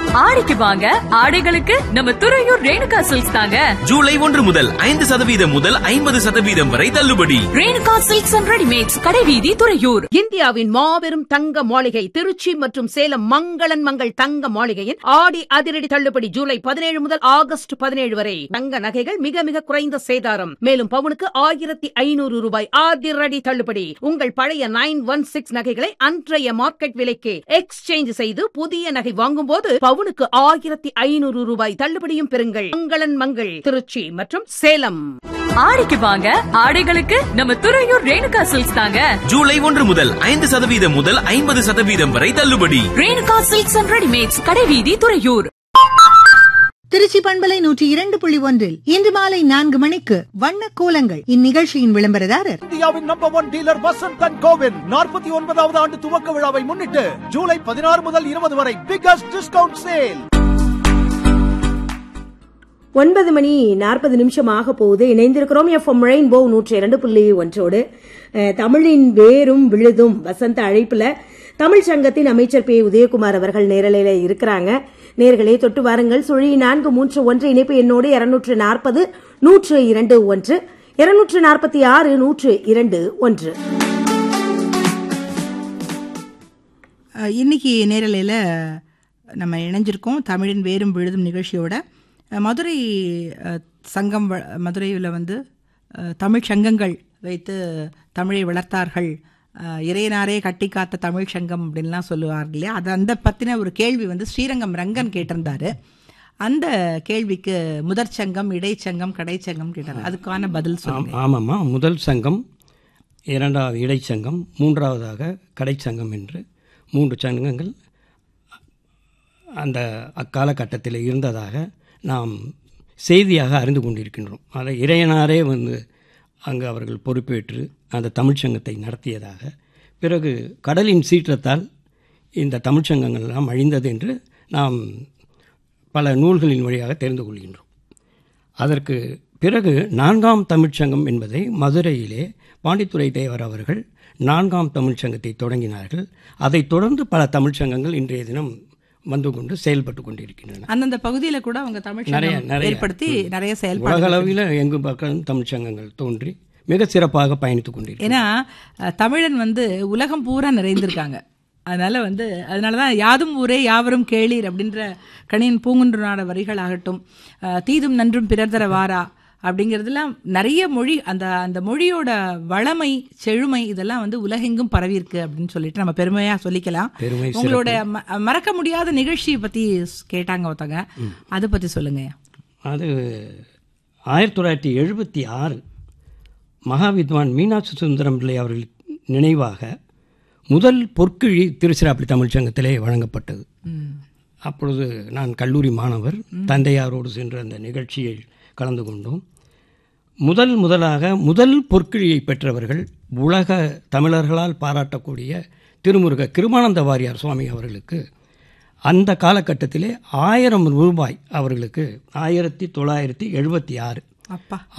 ஆடிக்கு வாங்க ஆடைகளுக்கு நம்ம துறையூர் ரேணுகா சில்க்ஸ் தாங்க ஜூலை ஒன்று முதல் ஐந்து சதவீதம் முதல் ஐம்பது சதவீதம் வரை தள்ளுபடி ரேணுகா சில்க்ஸ் அண்ட் ரெடிமேட்ஸ் கடைவீதி துறையூர் இந்தியாவின் மாபெரும் தங்க மாளிகை திருச்சி மற்றும் சேலம் மங்களன் மங்கள் தங்க மாளிகையின் ஆடி அதிரடி தள்ளுபடி ஜூலை பதினேழு முதல் ஆகஸ்ட் பதினேழு வரை தங்க நகைகள் மிக மிக குறைந்த சேதாரம் மேலும் பவுனுக்கு ஆயிரத்தி ஐநூறு ரூபாய் அதிரடி தள்ளுபடி உங்கள் பழைய நைன் ஒன் சிக்ஸ் நகைகளை அன்றைய மார்க்கெட் விலைக்கு எக்ஸ்சேஞ்ச் செய்து புதிய நகை வாங்கும்போது பவுனுக்கு ஆயிரத்தி ஐநூறு ரூபாய் தள்ளுபடியும் பெறுங்கள் மங்களன் மங்கள் திருச்சி மற்றும் சேலம் ஆடிக்கு வாங்க ஆடைகளுக்கு நம்ம துறையூர் ரேணுகா சில்க்ஸ் தாங்க ஜூலை ஒன்று முதல் ஐந்து சதவீதம் முதல் ஐம்பது சதவீதம் வரை தள்ளுபடி ரேணுகா சில்க்ஸ் அண்ட் ரெடிமேட்ஸ் கடைவீதி துறையூர் திருச்சி பண்பலை நூற்றி இரண்டு புள்ளி ஒன்றில் இன்று மாலை நான்கு மணிக்கு வண்ண கோலங்கள் இந்நிகழ்ச்சியின் விளம்பரதாரர் இந்தியாவின் number one dealer Vasanth and கோவின் நாற்பத்தி ஒன்பதாவது ஆண்டு துவக்க விழாவை முன்னிட்டு ஜூலை பதினாறு முதல் இருபது வரை பிகஸ்ட் டிஸ்கவுண்ட் சேல் ஒன்பது மணி நாற்பது நிமிஷம் ஆக போகுது இணைந்திருக்கிறோம் எஃப்எம் ரெயின்போ நூற்றி இரண்டு புள்ளி ஒன்றோடு அஹ், தமிழின் வேரும் விழுதும் வசந்த அழைப்புல தமிழ் சங்கத்தின் அமைச்சர் பி உதயகுமார் அவர்கள் நேரலையில இருக்கிறாங்க நேர்களே தொட்டு வாருங்கள் சுழி நான்கு மூன்று ஒன்று இணைப்பு எண்ணோடு இருநூற்று நாற்பது நூற்று இரண்டு ஒன்று இருநூற்று நாற்பத்தி ஆறு நூற்று இரண்டு ஒன்று அஹ், இன்னைக்கு நேரலையில் நம்ம இணைஞ்சிருக்கோம் தமிழின் வேரும் விழுதும் நிகழ்ச்சியோட அஹ், மதுரை அஹ், சங்கம் வ- மதுரையில் வந்து அஹ், தமிழ் சங்கங்கள் வைத்து தமிழை வளர்த்தார்கள் அஹ், இறையனாரே கட்டி காத்த தமிழ் சங்கம் அப்படின்லாம் சொல்லுவார்கள் இல்லையா அது அந்த பற்றின ஒரு கேள்வி வந்து ஸ்ரீரங்கம் ரங்கன் கேட்டிருந்தாரு அந்த கேள்விக்கு முதற் சங்கம் இடைச்சங்கம் கடைச்சங்கம் கேட்டார் அதுக்கான பதில் சொல்லுங்க ஆமாம்மா முதல் சங்கம் இரண்டாவது இடைச்சங்கம் மூன்றாவதாக கடைச்சங்கம் என்று மூன்று சங்கங்கள் அந்த அக்காலகட்டத்தில் இருந்ததாக நாம் செய்தியாக அறிந்து கொண்டிருக்கின்றோம் அதை இறையனாரே வந்து அங்கு அவர்கள் பொறுப்பேற்று அந்த தமிழ்ச்சங்கத்தை நடத்தியதாக பிறகு கடலின் சீற்றத்தால் இந்த தமிழ்ச்சங்கங்கள் எல்லாம் அழிந்தது என்று நாம் பல நூல்களின் வழியாக தெரிந்து கொள்கின்றோம் அதற்கு பிறகு நான்காம் தமிழ்ச்சங்கம் என்பதை மதுரையிலே பாண்டித்துரை தேவர் அவர்கள் நான்காம் தமிழ்ச்சங்கத்தை தொடங்கினார்கள் அதைத் தொடர்ந்து பல தமிழ்ச்சங்கங்கள் இன்றைய தினம் வந்து கொண்டு செயல்பட்டு கொண்டிருக்கின்றன அந்தந்த பகுதியில கூட அவங்க தமிழ் நிறைய சங்கம் நிறைய ஏற்படுத்தி ம். நிறைய உலக செயல்பாடு அளவில் எங்கு பக்கம் தமிழ்ச்சங்கங்கள் தோன்றி மிக சிறப்பாக பயணித்துக் கொண்டிருக்கிறது ஏன்னா அஹ், தமிழன் வந்து உலகம் பூரா நிறைந்திருக்காங்க அதனால வந்து அதனால தான் யாதும் ஊரே யாவரும் கேளீர் அப்படின்ற கணியன் பூங்குன்றனாட வரிகளாகட்டும் அஹ், தீதும் நன்றும் பிறர் தர வாரா அப்படிங்கிறதுலாம் நிறைய மொழி அந்த அந்த மொழியோட வளமை செழுமை இதெல்லாம் வந்து உலகெங்கும் பரவியிருக்கு அப்படின்னு சொல்லிட்டு நம்ம பெருமையா சொல்லிக்கலாம் பெருமை, சிறப்பு. உங்களோட ம- மறக்க முடியாத நிகழ்ச்சியை பத்தி கேட்டாங்க ஒருத்தங்க அதை பத்தி சொல்லுங்க அது ஆயிரத்தி தொள்ளாயிரத்தி எழுபத்தி ஆறு மகாவித்வான் மீனாட்சி சுந்தரம் பிள்ளை அவர்கள் நினைவாக முதல் பொற்கிழி திருச்சிராப்பள்ளி தமிழ்ச்சங்கத்திலே வழங்கப்பட்டது அப்பொழுது நான் கல்லூரி மாணவர் தந்தையாரோடு சென்று அந்த நிகழ்ச்சியில் கலந்து கொண்டோம் முதல் முதலாக முதல் பொற்கிழியை பெற்றவர்கள் உலக தமிழர்களால் பாராட்டக்கூடிய திருமுருக கிருமானந்த வாரியார் சுவாமி அவர்களுக்கு அந்த காலகட்டத்திலே ஆயிரம் ரூபாய் அவர்களுக்கு ஆயிரத்தி தொள்ளாயிரத்தி எழுபத்தி ஆறு அப்பா